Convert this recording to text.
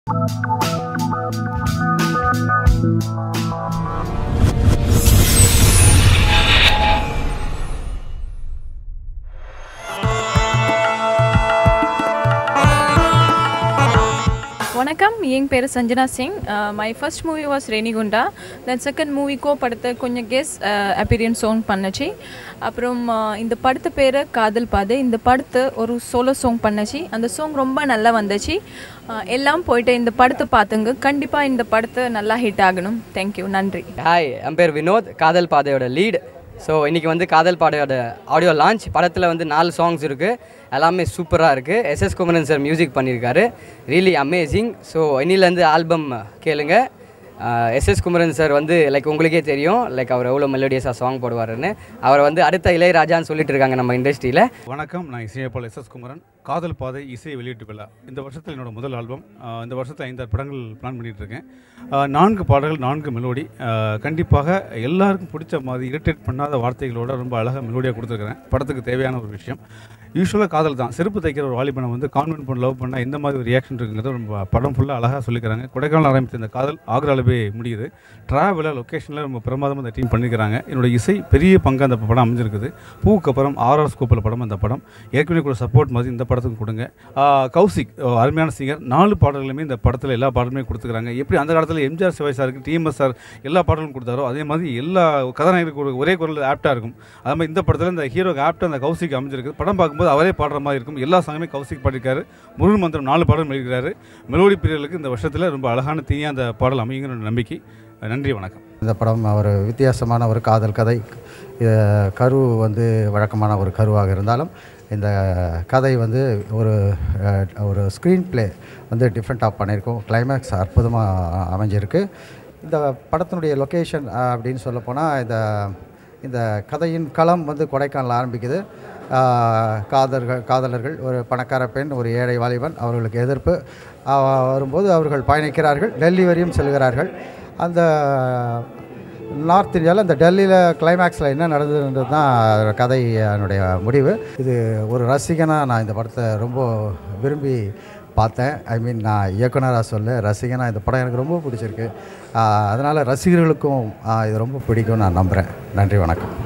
வணக்கம் என் பேர் Sanjana Singh my first movie was Renigunta then second மூவிக்கோ படத்தை கொஞ்சம் கெஸ் அப்பீரியன்ஸ் சாங் பண்ணுச்சு அப்புறம் uh, இந்த படத்து பேர் காதல் பாதை இந்த படத்தை ஒரு சோலோ சாங் பண்ணுச்சு அந்த சாங் ரொம்ப நல்லா வந்துச்சு Uh, எல்லாம் போயிட்டு இந்த படத்தை பார்த்துங்க கண்டிப்பாக இந்த படத்தை நல்லா ஹிட் ஆகணும் தேங்க்யூ நன்றி ஹாய் என் பேர் வினோத் காதல் பாதையோட லீட் ஸோ இன்றைக்கி வந்து காதல் பாதையோட ஆடியோ லான்ச் படத்தில் வந்து நாலு சாங்ஸ் இருக்குது எல்லாமே சூப்பராக இருக்குது எஸ்எஸ் குமரன் சார் மியூசிக் பண்ணியிருக்காரு ரியலி அமேசிங் ஸோ இன்னிலேருந்து ஆல்பம் கேளுங்க எஸ்எஸ் குமரன் சார் வந்து லைக் உங்களுக்கே தெரியும் லைக் அவர் எவ்வளோ மெலோடியஸாக சாங் போடுவாருன்னு அவரை வந்து அடுத்த இளையராஜான்னு சொல்லிட்டு இருக்காங்க நம்ம இண்டஸ்ட்ரியில் வணக்கம் நான் இசையப்பாளர் எஸ் எஸ் குமரன் காதல் பாதை இசை வெளியீட்டு விழா இந்த வருஷத்தில் என்னோட முதல் ஆல்பம் ஆஹ் இந்த வருஷத்தில் ஐந்தாறு படங்கள் பிளான் பண்ணிட்டு இருக்கேன் ஆஹ் நான்கு பாடல்கள் நான்கு மெலோடி ஆஹ் கண்டிப்பாக எல்லாருக்கும் பிடிச்ச மாதிரி இரிட்டேட் பண்ணாத வார்த்தைகளோட ரொம்ப அழகாக மெலோடியாக கொடுத்துருக்கிறேன் படத்துக்கு தேவையான ஒரு விஷயம் யூஸ்வலாக காதல் தான் செருப்பு தைக்கிற ஒரு வாலிபனை வந்து கான்வென்ட் பண்ண லவ் பண்ணால் எந்த மாதிரி ஒரு ரியாக்ஷன் இருக்குங்கிறது ரொம்ப படம் ஃபுல்லாக அழகாக சொல்லிக்கிறாங்க கொடைக்கானல் ஆரம்பித்த இந்த காதல் ஆக்ராலவே முடியுது ட்ராவலில் லொக்கேஷனில் ரொம்ப பிரமாதமாக இந்த டீம் பண்ணிக்கிறாங்க என்னோட இசை பெரிய பங்கு அந்த படம் அமைஞ்சிருக்குது பூவுக்கு அப்புறம் ஆர்ஆர் ஸ்கோப்பில் படம் அந்த படம் ஏற்கனவே கூட சப்போர்ட் மாதிரி இந்த படத்துக்கு கொடுங்க ஆஹ் கௌசிக் ஆஹ் அருமையான சிங்கர் நாலு பாடல்களுமே இந்த படத்தில் எல்லா பாடலுமே கொடுத்துக்கிறாங்க எப்படி அந்த காலத்தில் எம்ஜிஆர் சிவாய் சாருக்கு டிஎம்எஸ் சார் எல்லா பாடலும் கொடுத்தாரோ அதே மாதிரி எல்லா கதாநாயகருக்கு ஒரு ஒரே குரல் ஆப்டாக இருக்கும் அது மாதிரி இந்த படத்தில் இந்த ஹீரோக்கு ஆப்டாக அந்த கௌசிக் அமைஞ்சிருக்கு படம் பார்க்கும்போது அவரே பாடுற மாதிரி இருக்கும் எல்லா சாங்குமே கௌசிக் பாடிருக்காரு முருகன் மந்திரம் நாலு பாடல் எழுதியிருக்காரு மெலோடி பிரியர்களுக்கு இந்த வருஷத்தில் ரொம்ப அழகான தீயாக அந்த பாடல் அமைங்கிற நம்பிக்கை நன்றி வணக்கம் இந்த படம் ஒரு வித்தியாசமான ஒரு காதல் கதை இது கரு வந்து வழக்கமான ஒரு கருவாக இருந்தாலும் இந்த கதை வந்து ஒரு அஹ், ஒரு ஸ்க்ரீன் ப்ளே வந்து டிஃப்ரெண்ட்டாக பண்ணியிருக்கோம் கிளைமேக்ஸ் அற்புதமாக அமைஞ்சிருக்கு இந்த படத்தினுடைய லொக்கேஷன் அப்படின்னு சொல்லப்போனால் இந்த இந்த கதையின் களம் வந்து கொடைக்கானல் ஆரம்பிக்குது ஆஹ், காதல்கள் காதலர்கள் ஒரு பணக்கார பெண் ஒரு ஏழை வாலிபன் அவர்களுக்கு எதிர்ப்பு ஆஹ், வரும்போது அவர்கள் பயணிக்கிறார்கள் டெல்லி வரையும் செல்கிறார்கள் அந்த நார்த் இந்தியாவில் இந்த டெல்லியில் கிளைமேக்ஸில் என்ன நடந்ததுன்றது தான் கதை என்னுடைய முடிவு இது ஒரு ரசிகனாக நான் இந்த படத்தை ரொம்ப விரும்பி பார்த்தேன் ஐ மீன் நான் இயக்குனராக சொல்ல ரசிகனாக இந்த படம் எனக்கு ரொம்ப பிடிச்சிருக்கு அதனால் ரசிகர்களுக்கும் ஆஹ், இது ரொம்ப பிடிக்கும் நான் நம்புகிறேன் நன்றி வணக்கம்